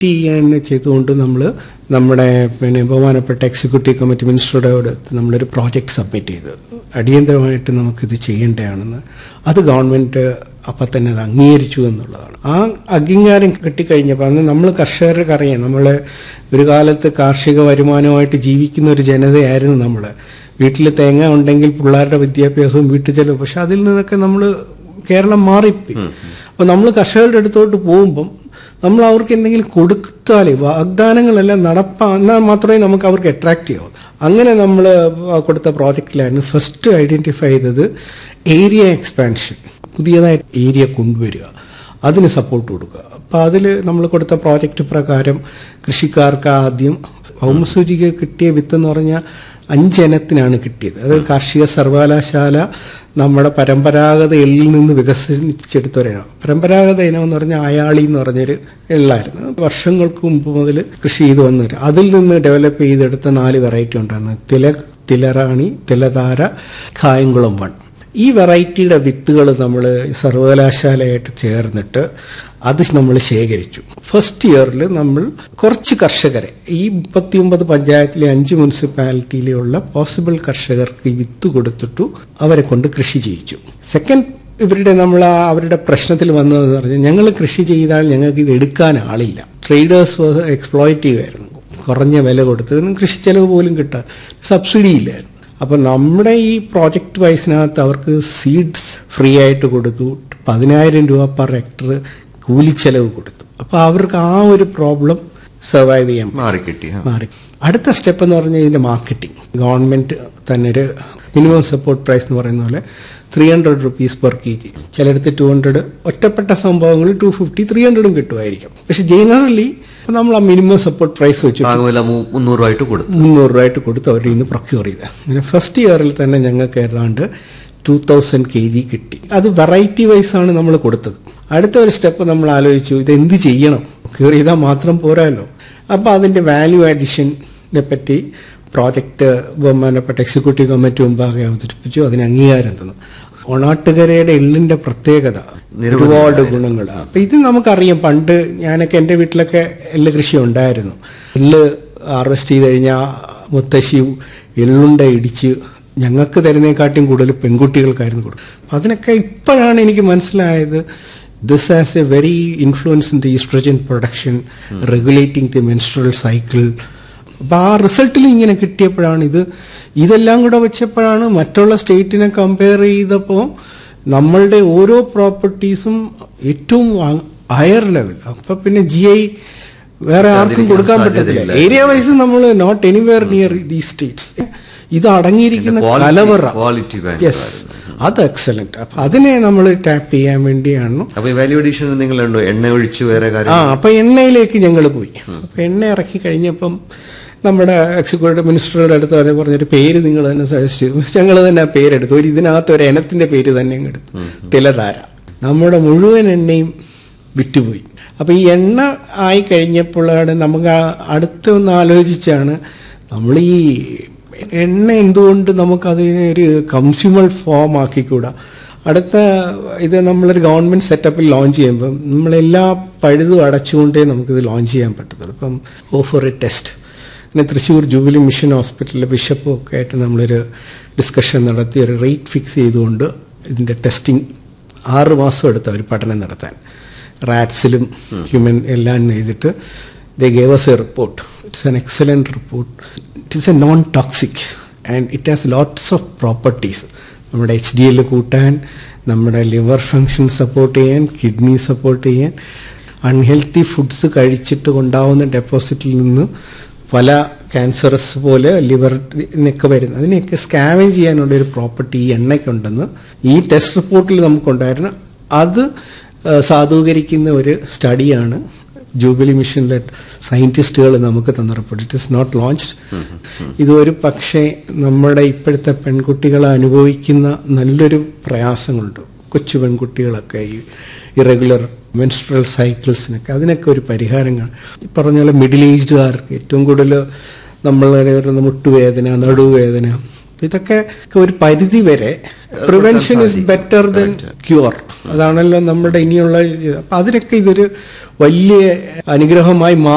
ചെയ്യാൻ ചെയ്തുകൊണ്ട് നമ്മൾ നമ്മുടെ പിന്നെ ബഹുമാനപ്പെട്ട എക്സിക്യൂട്ടീവ് കമ്മിറ്റി മിനിസ്റ്ററുടെ അടുത്ത് നമ്മളൊരു പ്രോജക്റ്റ് സബ്മിറ്റ് ചെയ്തു അടിയന്തരമായിട്ട് നമുക്കിത് ചെയ്യേണ്ടതാണെന്ന് അത് ഗവൺമെന്റ് അപ്പം തന്നെ അത് അംഗീകരിച്ചു എന്നുള്ളതാണ് ആ അംഗീകാരം കിട്ടിക്കഴിഞ്ഞപ്പോൾ അന്ന് നമ്മൾ കർഷകർക്ക് അറിയാം നമ്മൾ ഒരു കാലത്ത് കാർഷിക വരുമാനമായിട്ട് ജീവിക്കുന്ന ഒരു ജനതയായിരുന്നു നമ്മൾ വീട്ടിൽ തേങ്ങ ഉണ്ടെങ്കിൽ പിള്ളേരുടെ വിദ്യാഭ്യാസവും വീട്ടു ചെലവും പക്ഷെ അതിൽ നിന്നൊക്കെ നമ്മൾ കേരളം മാറിപ്പോയി അപ്പോൾ നമ്മൾ കർഷകരുടെ അടുത്തോട്ട് പോകുമ്പം നമ്മൾ അവർക്ക് എന്തെങ്കിലും കൊടുത്താലേ വാഗ്ദാനങ്ങളെല്ലാം നടപ്പാ എന്നാൽ മാത്രമേ നമുക്ക് അവർക്ക് അട്രാക്റ്റ് ചെയ്യാവൂ അങ്ങനെ നമ്മൾ കൊടുത്ത പ്രോജക്റ്റിലായിരുന്നു ഫസ്റ്റ് ഐഡന്റിഫൈ ചെയ്തത് ഏരിയ എക്സ്പാൻഷൻ പുതിയതായിട്ട് ഏരിയ കൊണ്ടുവരിക അതിന് സപ്പോർട്ട് കൊടുക്കുക അപ്പം അതിൽ നമ്മൾ കൊടുത്ത പ്രോജക്റ്റ് പ്രകാരം കൃഷിക്കാർക്ക് ആദ്യം ഭൗമസൂചിക കിട്ടിയ വിത്ത് എന്ന് പറഞ്ഞാൽ അഞ്ചിനത്തിനാണ് കിട്ടിയത് അത് കാർഷിക സർവകലാശാല നമ്മുടെ പരമ്പരാഗത എള്ളിൽ നിന്ന് വികസിച്ചെടുത്ത ഒരിനം പരമ്പരാഗത ഇനം എന്ന് പറഞ്ഞാൽ അയാളി എന്ന് പറഞ്ഞൊരു എള്ളായിരുന്നു വർഷങ്ങൾക്ക് മുമ്പ് മുതൽ കൃഷി ചെയ്ത് വന്നൊരു അതിൽ നിന്ന് ഡെവലപ്പ് ചെയ്തെടുത്ത നാല് വെറൈറ്റി ഉണ്ടായിരുന്നു തില തിലറാണി തിലതാര കായംകുളം വൺ ഈ വെറൈറ്റിയുടെ വിത്തുകൾ നമ്മൾ സർവകലാശാലയായിട്ട് ചേർന്നിട്ട് അത് നമ്മൾ ശേഖരിച്ചു ഫസ്റ്റ് ഇയറിൽ നമ്മൾ കുറച്ച് കർഷകരെ ഈ മുപ്പത്തിയൊമ്പത് പഞ്ചായത്തിലെ അഞ്ച് മുനിസിപ്പാലിറ്റിയിലുള്ള പോസിബിൾ കർഷകർക്ക് ഈ വിത്ത് കൊടുത്തിട്ടു അവരെ കൊണ്ട് കൃഷി ചെയ്യിച്ചു സെക്കൻഡ് ഇവരുടെ നമ്മൾ ആ അവരുടെ പ്രശ്നത്തിൽ വന്നതെന്ന് പറഞ്ഞാൽ ഞങ്ങൾ കൃഷി ചെയ്താൽ ഞങ്ങൾക്ക് ഇത് എടുക്കാൻ ആളില്ല ട്രേഡേഴ്സ് എക്സ്പ്ലോയിറ്റീവ് ആയിരുന്നു കുറഞ്ഞ വില കൊടുത്ത് കൃഷി ചെലവ് പോലും കിട്ടാൻ സബ്സിഡി ഇല്ലായിരുന്നു അപ്പം നമ്മുടെ ഈ പ്രോജക്റ്റ് വൈസിനകത്ത് അവർക്ക് സീഡ്സ് ഫ്രീ ആയിട്ട് കൊടുത്തു പതിനായിരം രൂപ പെർ ഹെക്ടർ കൂലിച്ചെലവ് കൊടുത്തു അപ്പോൾ അവർക്ക് ആ ഒരു പ്രോബ്ലം സർവൈവ് ചെയ്യാൻ മാറിക്കിട്ടി ആ. മാറി അടുത്ത സ്റ്റെപ്പ് എന്ന് പറഞ്ഞാൽ ഇതിന്റെ മാർക്കറ്റിംഗ് ഗവൺമെന്റ് തന്നെ ഒരു മിനിമം സപ്പോർട്ട് പ്രൈസ് എന്ന് പറയുന്ന പോലെ three hundred rupees per K G ചിലയിടത്ത് ടു ഹൺഡ്രഡ് ഒറ്റപ്പെട്ട സംഭവങ്ങളിൽ ടു ഫിഫ്റ്റി ത്രീ ഹൺഡ്രഡും കിട്ടുമായിരിക്കും പക്ഷെ ജനറലി നമ്മൾ ആ മിനിമം സപ്പോർട്ട് പ്രൈസ് വെച്ച് താങ്ങുവില മൂ- മുന്നൂറ് രൂപയായിട്ട് കൊടുത്തു മുന്നൂറ് രൂപയായിട്ട് കൊടുത്ത് അവരിൽ നിന്ന് പ്രൊക്യൂർ ചെയ്ത് അങ്ങനെ ഫസ്റ്റ് ഇയറിൽ തന്നെ ഞങ്ങൾക്ക് ഏതാണ്ട് ടു തൗസൻഡ് കെ ജി കിട്ടി അത് വെറൈറ്റി വൈസ് ആണ് നമ്മൾ കൊടുത്തത് അടുത്ത ഒരു സ്റ്റെപ്പ് നമ്മൾ ആലോചിച്ചു ഇത് എന്ത് ചെയ്യണം പ്രൊക്യൂർ ചെയ്താൽ മാത്രം പോരാല്ലോ അപ്പോൾ അതിൻ്റെ വാല്യൂ അഡീഷനെ പറ്റി പ്രോജക്റ്റ് ബഹുമാനപ്പെട്ട എക്സിക്യൂട്ടീവ് കമ്മിറ്റി മുമ്പാകെ അവതരിപ്പിച്ചു അതിന് അംഗീകാരം തന്നു ഒണാട്ടുകരയുടെ എള്ളിന്റെ പ്രത്യേകത നിരവധി ഒരുപാട് ഗുണങ്ങൾ അപ്പൊ ഇത് നമുക്കറിയാം പണ്ട് ഞാനൊക്കെ എൻ്റെ വീട്ടിലൊക്കെ എള്ള് കൃഷി ഉണ്ടായിരുന്നു എള്ള് ഹാർവെസ്റ്റ് ചെയ്ത് കഴിഞ്ഞാൽ മുത്തശ്ശിയും എള്ളുണ്ട ഇടിച്ച് ഞങ്ങൾക്ക് തരുന്നതിനെക്കാട്ടിയും കൂടുതൽ പെൺകുട്ടികൾക്കായിരുന്നു കൊടുക്കും അപ്പൊ അതിനൊക്കെ ഇപ്പോഴാണ് എനിക്ക് മനസ്സിലായത് this has a very influence in the estrogen production regulating the menstrual cycle അപ്പൊ ആ റിസൾട്ടിൽ ഇങ്ങനെ കിട്ടിയപ്പോഴാണ് ഇത് ഇതെല്ലാം കൂടെ വെച്ചപ്പോഴാണ് മറ്റുള്ള സ്റ്റേറ്റിനെ കമ്പയർ ചെയ്തപ്പോൾ നമ്മളുടെ ഓരോ പ്രോപ്പർട്ടീസും ഏറ്റവും ഹയർ ലെവൽ അപ്പൊ പിന്നെ ജി ഐ വേറെ ആർക്കും കൊടുക്കാൻ പറ്റത്തില്ല ഏരിയ വൈസ് നമ്മൾ not anywhere near the states ഇത് അടങ്ങിയിരിക്കുന്ന ഇതിന്റെ quality- കലവറ quality value യെസ് അത് എക്സലന്റ് അപ്പൊ അതിനെ നമ്മൾ ടാപ്പ് ചെയ്യാൻ വേണ്ടിയാണ് അപ്പൊ ഈ വാല്യൂ അഡീഷൻ നിങ്ങളുണ്ടോ എണ്ണ ഒഴിച്ച് വേറെ ആ കാര്യം അപ്പൊ എണ്ണയിലേക്ക് ഞങ്ങൾ പോയി അപ്പൊ എണ്ണ ഇറക്കി കഴിഞ്ഞപ്പം നമ്മുടെ എക്സിക്യൂട്ടീവ് മിനിസ്റ്ററുടെ അടുത്ത് തന്നെ പറഞ്ഞൊരു പേര് നിങ്ങൾ തന്നെ സജസ്റ്റ് ചെയ്തു ഞങ്ങൾ തന്നെ ആ പേരെടുത്തു ഒരു ഇതിനകത്ത് ഒരു ഇനത്തിന്റെ പേര് തന്നെ അങ്ങ് എടുത്തു തിലധാര നമ്മുടെ മുഴുവൻ എണ്ണയും വിറ്റുപോയി അപ്പൊ ഈ എണ്ണ ആയി കഴിഞ്ഞപ്പോഴാണ് നമുക്ക് ആ- അടുത്ത ഒന്ന് ആലോചിച്ചാണ് നമ്മൾ ഈ എണ്ണ എന്തുകൊണ്ട് നമുക്കതിനെ ഒരു കൺസ്യൂമർ ഫോം ആക്കിക്കൂടാ അടുത്ത ഇത് നമ്മളൊരു ഗവൺമെന്റ് സെറ്റപ്പിൽ ലോഞ്ച് ചെയ്യുമ്പം നമ്മളെല്ലാ പഴുതും അടച്ചുകൊണ്ടേ നമുക്കിത് ലോഞ്ച് ചെയ്യാൻ പറ്റത്തുള്ളൂ ഇപ്പം ഓഫർ എ ടെസ്റ്റ് പിന്നെ തൃശ്ശൂർ ജൂബിലി മിഷൻ ഹോസ്പിറ്റലിലെ ബിഷപ്പും ഒക്കെ ആയിട്ട് നമ്മളൊരു ഡിസ്കഷൻ നടത്തി ഒരു റേറ്റ് ഫിക്സ് ചെയ്തുകൊണ്ട് ഇതിന്റെ ടെസ്റ്റിംഗ് ആറ് മാസം എടുത്ത ഒരു പഠനം നടത്താൻ റാറ്റ്സിലും ഹ്യൂമൻ എല്ലാം ചെയ്തിട്ട് they gave us a report it's an excellent report it is a non toxic and it has lots of properties നമ്മുടെ എച്ച് ഡി എൽ കൂട്ടാൻ നമ്മുടെ ലിവർ ഫങ്ഷൻ സപ്പോർട്ട് ചെയ്യാൻ കിഡ്നി സപ്പോർട്ട് ചെയ്യാൻ അൺഹെൽത്തി ഫുഡ്സ് കഴിച്ചിട്ട് ഉണ്ടാവുന്ന ഡെപ്പോസിറ്റിൽ നിന്ന് പല ക്യാൻസറസ് പോലെ ലിവറിനൊക്കെ വരുന്നത് അതിനെയൊക്കെ സ്കാവൻ ചെയ്യാനുള്ള ഒരു പ്രോപ്പർട്ടി ഈ എണ്ണയ്ക്കുണ്ടെന്ന് ഈ ടെസ്റ്റ് റിപ്പോർട്ടിൽ നമുക്കുണ്ടായിരുന്നു അത് ആ, സാധൂകരിക്കുന്ന ഒരു സ്റ്റഡിയാണ് ജൂബിലി മിഷനിലെ സയന്റിസ്റ്റുകൾ നമുക്ക് തന്ന report it is not launched ഇതൊരു പക്ഷേ നമ്മുടെ ഇപ്പോഴത്തെ പെൺകുട്ടികൾ അനുഭവിക്കുന്ന നല്ലൊരു പ്രയാസങ്ങളുണ്ട് കൊച്ചു പെൺകുട്ടികളൊക്കെ ഈ ഇറഗുലർ മെൻസ്ട്രൽ സൈക്കിൾസിനൊക്കെ അതിനൊക്കെ ഒരു പരിഹാരം കാണും ഈ പറഞ്ഞ പോലെ മിഡിൽ ഏജ്ഡുകാർക്ക് ഏറ്റവും കൂടുതൽ നമ്മളുടെ വരുന്ന മുട്ടുവേദന നടുവേദന ഇതൊക്കെ ഒരു പരിധി വരെ prevention is better than cure അതാണല്ലോ നമ്മുടെ ഇനിയുള്ള ഇത്. അപ്പൊ അതിനൊക്കെ ഇതൊരു വലിയ അനുഗ്രഹമായി മാറി